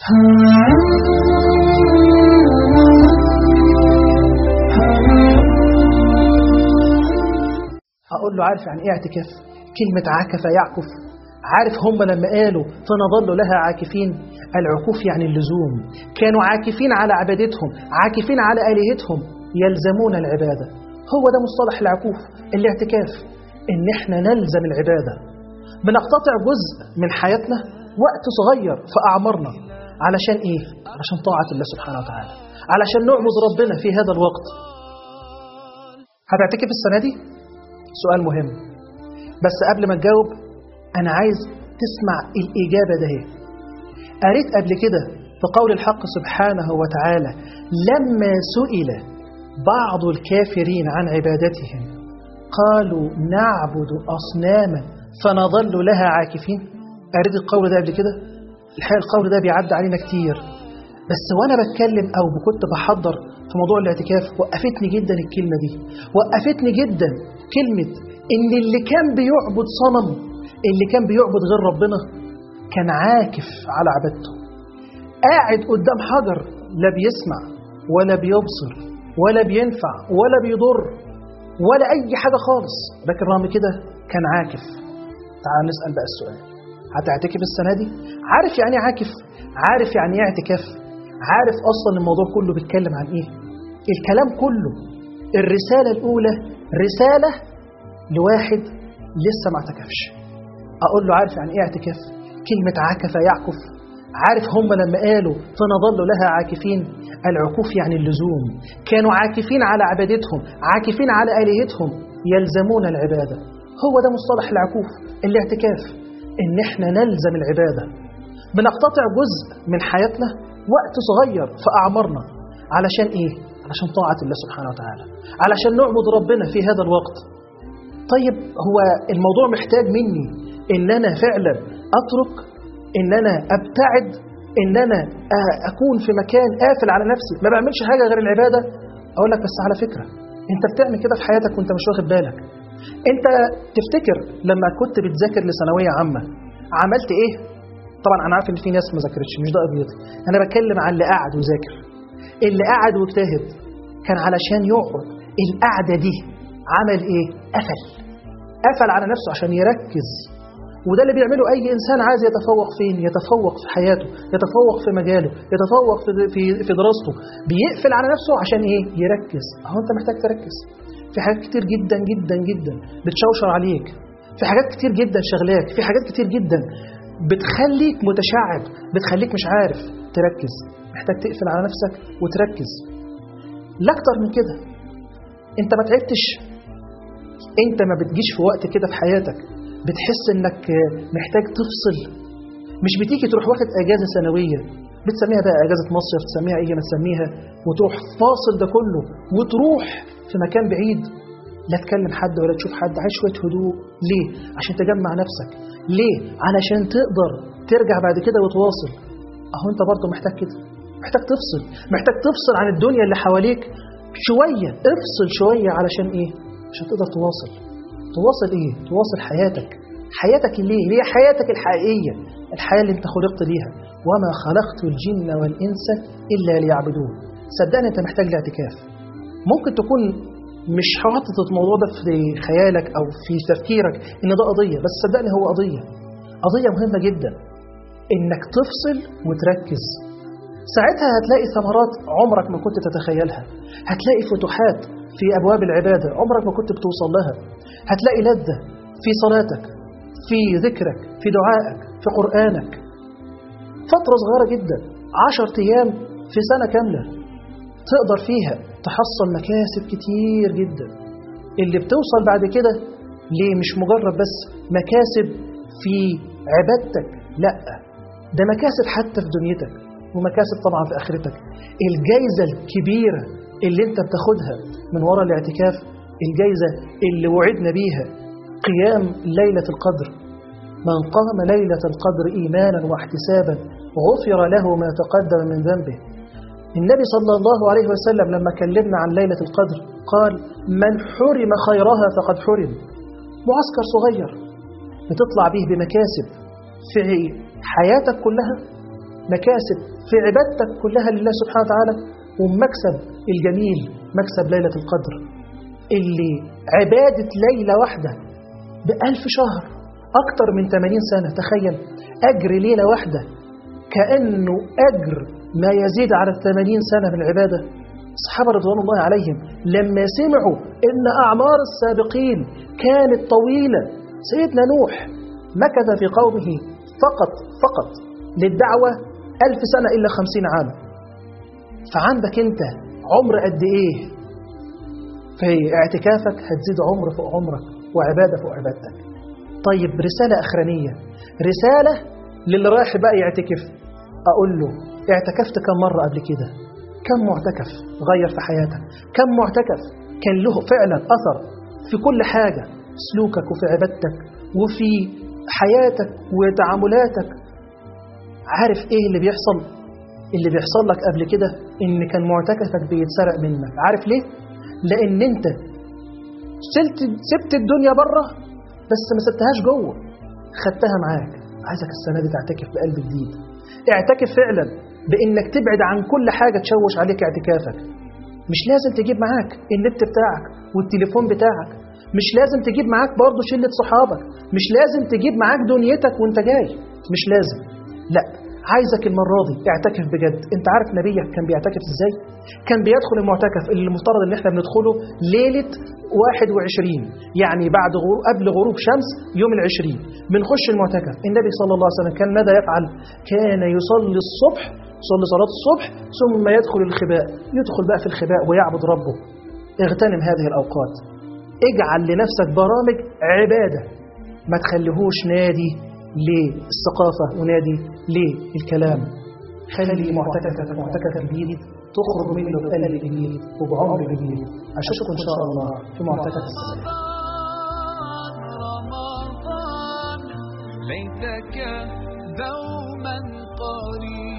أقول له عارف يعني إيه اعتكاف كلمة عكف يعكف عارف هم لما قالوا فنظل لها عاكفين العكوف يعني اللزوم كانوا عاكفين على عبادتهم عاكفين على آلهتهم يلزمون العبادة هو ده مصطلح العكوف الاعتكاف إن إحنا نلزم العبادة بنقتطع جزء من حياتنا وقت صغير في أعمارنا علشان إيه؟ علشان طاعة الله سبحانه وتعالى علشان نعبد ربنا في هذا الوقت هتعتكف السنة دي؟ سؤال مهم بس قبل ما تجاوب أنا عايز تسمع الإجابة ده هي. قريت قبل كده في قول الحق سبحانه وتعالى لما سئل بعض الكافرين عن عبادتهم قالوا نعبد أصناما فنظل لها عاكفين قريت القول ده قبل كده الحقيقة القول ده بيعدي علينا كتير بس وأنا بتكلم أو كنت بحضر في موضوع الاعتكاف وقفتني جدا الكلمة دي وقفتني جدا كلمة إن اللي كان بيعبد صنم اللي كان بيعبد غير ربنا كان عاكف على عبادته قاعد قدام حجر لا بيسمع ولا بيبصر ولا بينفع ولا بيضر ولا أي حاجة خالص لكن رغم كده كان عاكف تعال نسأل بقى السؤال هتعتكف السنة دي عارف يعني ايه عاكف عارف يعني ايه اعتكاف عارف أصلا الموضوع كله بيتكلم عن إيه الكلام كله الرسالة الأولى رسالة لواحد لسه ما اعتكفش أقول له عارف يعني إيه اعتكاف كلمة عكف يعكف عارف هم لما قالوا فنظل لها عاكفين العكوف يعني اللزوم كانوا عاكفين على عبادتهم عاكفين على آلهتهم يلزمون العبادة هو ده مصطلح العكوف الاعتكاف إن إحنا نلزم العبادة بنقتطع جزء من حياتنا وقت صغير في أعمارنا علشان إيه؟ علشان طاعة الله سبحانه وتعالى علشان نعبد ربنا في هذا الوقت طيب هو الموضوع محتاج مني إن أنا فعلا أترك إن أنا أبتعد إن أنا أكون في مكان قافل على نفسي ما بعملش حاجة غير العبادة أقول لك بس على فكرة أنت بتعمل كده في حياتك وأنت مش واخد بالك أنت تفتكر لما كنت بتذاكر لثانوية عامة عملت إيه؟ طبعا أنا عارف إن في ناس ما ذاكرتش مش ده قضيتي أنا بتكلم عن اللي قاعد وذاكر اللي قاعد واجتهد كان علشان يقعد القعدة دي عمل إيه؟ قفل قفل على نفسه عشان يركز وده اللي بيعمله أي إنسان عايز يتفوق فين يتفوق في حياته يتفوق في مجاله يتفوق في, في, في دراسته بيقفل على نفسه عشان إيه يركز أهو أنت محتاج تركز في حاجات كتير جدا جدا جدا بتشوشر عليك في حاجات كتير جدا شغلاك في حاجات كتير جدا بتخليك متشعب بتخليك مش عارف تركز محتاج تقفل على نفسك وتركز لا أكتر من كده أنت ما تعبتش أنت ما بتجيش في وقت كده في حياتك بتحس انك محتاج تفصل مش بتيجي تروح واخد اجازه سنويه بتسميها بقى اجازه مصيف تسميها اي ما تسميها وتروح فاصل ده كله وتروح في مكان بعيد لا تكلم حد ولا تشوف حد عايش شويه هدوء ليه عشان تجمع نفسك ليه علشان تقدر ترجع بعد كده وتواصل اهو انت برضه محتاج كده محتاج تفصل محتاج تفصل عن الدنيا اللي حواليك شويه افصل شويه علشان ايه عشان تقدر تواصل تواصل ايه تواصل حياتك حياتك ليه ليه حياتك الحقيقية الحياة اللي انت خلقت ليها وما خلقت الجن والإنس إلا ليعبدون صدقني انت محتاج لاعتكاف ممكن تكون مش حاطط الموضوع ده في خيالك أو في تفكيرك إن ده قضية بس صدقني هو قضية قضية مهمة جدا إنك تفصل وتركز ساعتها هتلاقي ثمرات عمرك ما كنت تتخيلها هتلاقي فتوحات في أبواب العبادة عمرك ما كنت بتوصل لها هتلاقي لذة في صلاتك في ذكرك في دعائك في قرآنك فترة صغيرة جدا عشر أيام في سنة كاملة تقدر فيها تحصل مكاسب كتير جدا اللي بتوصل بعد كده ليه مش مجرد بس مكاسب في عبادتك لا ده مكاسب حتى في دنيتك ومكاسب طبعا في آخرتك الجايزة الكبيرة اللي انت بتاخدها من وراء الاعتكاف الجايزة اللي وعدنا بيها قيام ليلة القدر من قام ليلة القدر إيمانا واحتسابا غفر له ما تقدم من ذنبه النبي صلى الله عليه وسلم لما كلمنا عن ليلة القدر قال من حرم خيرها فقد حرم معسكر صغير بتطلع به بمكاسب في حياتك كلها مكاسب في عبادتك كلها لله سبحانه وتعالى ومكسب الجميل مكسب ليلة القدر اللي عبادة ليلة واحدة بألف شهر أكتر من 80 سنة تخيل أجر ليلة واحدة كأنه أجر ما يزيد على الثمانين سنة من العبادة الصحابة رضوان الله عليهم لما سمعوا إن أعمار السابقين كانت طويلة سيدنا نوح مكث في قومه فقط فقط للدعوة ألف سنة إلا خمسين عام فعندك أنت عمر قد إيه في اعتكافك هتزيد عمر فوق عمرك وعبادة فوق عبادتك طيب رسالة أخرانية رسالة للي رايح بقى يعتكف أقول له اعتكفت كم مرة قبل كده كم معتكف غير في حياتك كم معتكف كان له فعلا أثر في كل حاجة سلوكك وفي عبادتك وفي حياتك وتعاملاتك عارف ايه اللي بيحصل اللي بيحصل لك قبل كده ان كان معتكفك بيتسرق منك عارف ليه لان انت سبت سبت الدنيا بره بس ما سبتهاش جوه خدتها معاك عايزك السنه دي تعتكف بقلب جديد اعتكف فعلا بانك تبعد عن كل حاجه تشوش عليك اعتكافك مش لازم تجيب معاك النت بتاعك والتليفون بتاعك مش لازم تجيب معاك برضه شله صحابك مش لازم تجيب معاك دنيتك وانت جاي مش لازم لا عايزك المرة دي اعتكف بجد انت عارف نبيك كان بيعتكف ازاي كان بيدخل المعتكف اللي المفترض ان احنا بندخله ليلة 21 يعني بعد غروب قبل غروب شمس يوم العشرين بنخش المعتكف النبي صلى الله عليه وسلم كان ماذا يفعل كان يصلي الصبح يصلي صلاة الصبح ثم يدخل الخباء يدخل بقى في الخباء ويعبد ربه اغتنم هذه الأوقات اجعل لنفسك برامج عبادة ما تخليهوش نادي للثقافة ونادي للكلام خلي معتكفك معتكف جديد تخرج منه بقلب جديد وبعمر جديد أشوفكم إن شاء الله في معتكف السلام رمضان ليتك دوما قريب